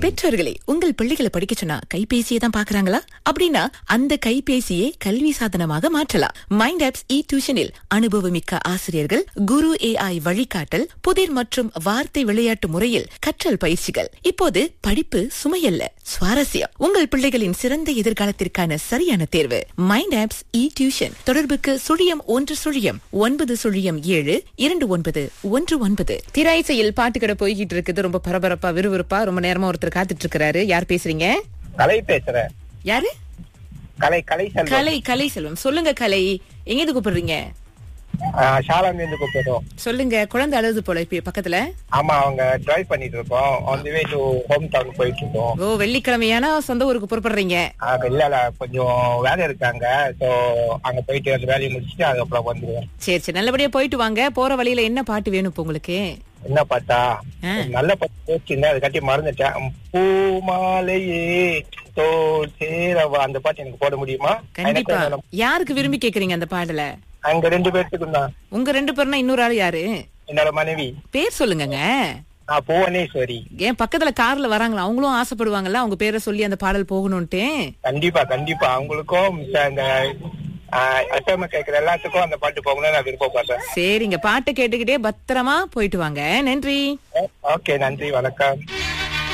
பெற்றோர்களே உங்கள் பிள்ளைகளை படிக்க சொன்னா கைபேசியை தான் பாக்குறாங்களா அப்படின்னா அந்த கைபேசியை கல்வி சாதனமாக மாற்றலாம் மைண்ட் ஆப்ஸ் இ டியூஷனில் அனுபவமிக்க ஆசிரியர்கள் குரு ஏஐ வழிகாட்டல் புதிர் மற்றும் வார்த்தை விளையாட்டு முறையில் கற்றல் பயிற்சிகள் இப்போது படிப்பு சுமையல்ல சுவாரஸ்யம் உங்கள் பிள்ளைகளின் சிறந்த எதிர்காலத்திற்கான சரியான தேர்வு மைண்ட் ஆப்ஸ் இ டியூஷன் தொடர்புக்கு சுழியம் ஒன்று சுழியம் ஒன்பது சுழியம் ஏழு இரண்டு ஒன்பது ஒன்று ஒன்பது திரைசையில் பாட்டுக்கடை போய்கிட்டு இருக்குது ரொம்ப பரபரப்பா விறுவிறுப்பா ரொம்ப நேரமா ஒருத்தர் காத்துட்டு இருக்காரு யார் பேசுறீங்க கலை பேசுறேன் யாரு கலை கலை செல்வம் கலை கலை செல்வம் சொல்லுங்க கலை எங்க கூப்பிடுறீங்க ஷாலாந்து இருந்து கூப்பிடுறோம் சொல்லுங்க குழந்தை அழுது போல இப்ப பக்கத்துல ஆமா அவங்க டிரைவ் பண்ணிட்டு இருக்கோம் on the way to home town போயிட்டு இருக்கோம் ஓ வெள்ளிக்கிழமையான சொந்த ஊருக்கு புறப்படுறீங்க ஆ, இல்ல இல்ல கொஞ்சம் வேலை இருக்காங்க சோ அங்க போயிட்டு அந்த வேலையை முடிச்சுட்டு அதுக்கப்புறம் வந்துருவேன் சரி சரி நல்லபடியா போயிட்டு வாங்க போற வழியில என்ன பாட்டு வேணும் இப்ப உங்களுக்கு என்ன பார்த்தா ஆ. நல்ல பாட்டு யோசிச்சிருந்தேன் அதை கட்டி மறந்துட்டேன் பூமாலையே தோல் சேரவா அந்த பாட்டு எனக்கு போட முடியுமா கண்டிப்பா எனக்கு வேணும். யாருக்கு விரும்பி கேக்குறீங்க அந்த பாடல அங்க ரெண்டு பேர்த்துக்கும் தான் உங்க ரெண்டு பேர்னா இன்னொரு ஆள் யாரு என்னோட மனைவி பேர் சொல்லுங்கங்க நான் புவனேஸ்வரி ஏன் பக்கத்துல கார்ல வராங்களா அவங்களும் ஆசைப்படுவாங்கல்ல அவங்க பேரை சொல்லி அந்த பாடல் போகணும்ட்டு கண்டிப்பா கண்டிப்பா அவங்களுக்கும் மிச்ச இந்த எஸ்எம் கேட்கிற எல்லாத்துக்கும் அந்த பாட்டு போகணும்னு நான் விருப்பப்படுறேன் சரிங்க பாட்டு கேட்டுக்கிட்டே பத்திரமா போயிட்டு வாங்க நன்றி ஓகே நன்றி வணக்கம்